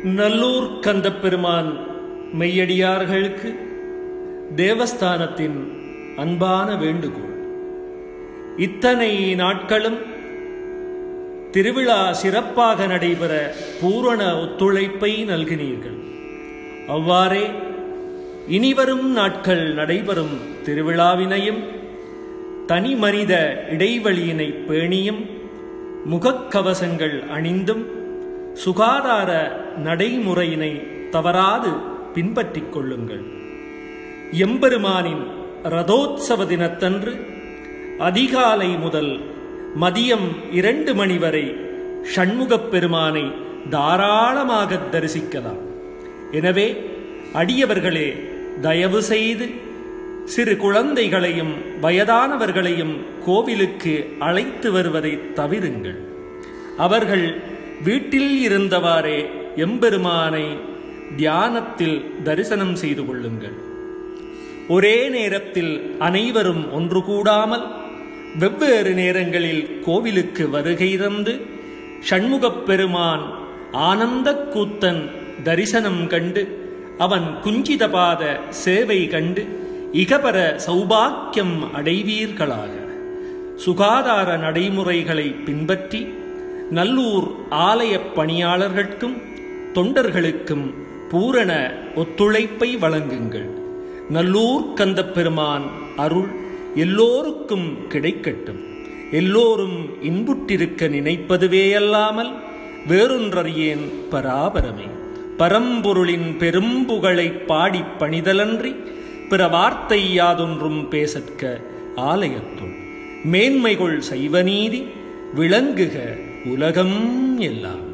நல்லூர் கந்தப்பெருமான் மெய்யடியார்களுக்கு தேவஸ்தானத்தின் அன்பான வேண்டுகோள் இத்தனை நாட்களும் திருவிழா சிறப்பாக நடைபெற பூரண ஒத்துழைப்பை நல்கினீர்கள் அவ்வாறே இனிவரும் நாட்கள் நடைபெறும் திருவிழாவினையும் தனி மனித இடைவெளியினை பேணியும் முகக்கவசங்கள் அணிந்தும் சுகாதார நடைமுறையினை தவறாது பின்பற்றிக் கொள்ளுங்கள் எம்பெருமானின் ரதோத்சவ தினத்தன்று அதிகாலை முதல் மதியம் இரண்டு மணி வரை ஷண்முகப் பெருமானை தாராளமாக தரிசிக்கலாம் எனவே அடியவர்களே தயவு செய்து சிறு குழந்தைகளையும் வயதானவர்களையும் கோவிலுக்கு அழைத்து வருவதை தவிருங்கள் அவர்கள் வீட்டில் இருந்தவாறே எம்பெருமானை தியானத்தில் தரிசனம் செய்து கொள்ளுங்கள் ஒரே நேரத்தில் அனைவரும் ஒன்று கூடாமல் வெவ்வேறு நேரங்களில் கோவிலுக்கு வருகை தந்து ஷண்முகப் பெருமான் ஆனந்த கூத்தன் தரிசனம் கண்டு அவன் குஞ்சிதபாத சேவை கண்டு இகபர சௌபாக்கியம் அடைவீர்களாக சுகாதார நடைமுறைகளை பின்பற்றி நல்லூர் ஆலய பணியாளர்களுக்கும் தொண்டர்களுக்கும் பூரண ஒத்துழைப்பை வழங்குங்கள் நல்லூர் கந்தப் பெருமான் அருள் எல்லோருக்கும் கிடைக்கட்டும் எல்லோரும் இன்புற்றிருக்க நினைப்பதுவே அல்லாமல் வேறொன்றறியேன் பராபரமே பரம்பொருளின் பெரும்புகழை பாடிப் பணிதலன்றி பிற வார்த்தை யாதொன்றும் பேசற்க ஆலயத்துள் மேன்மைகொள் சைவநீதி விளங்குக உலகம் எல்லாம்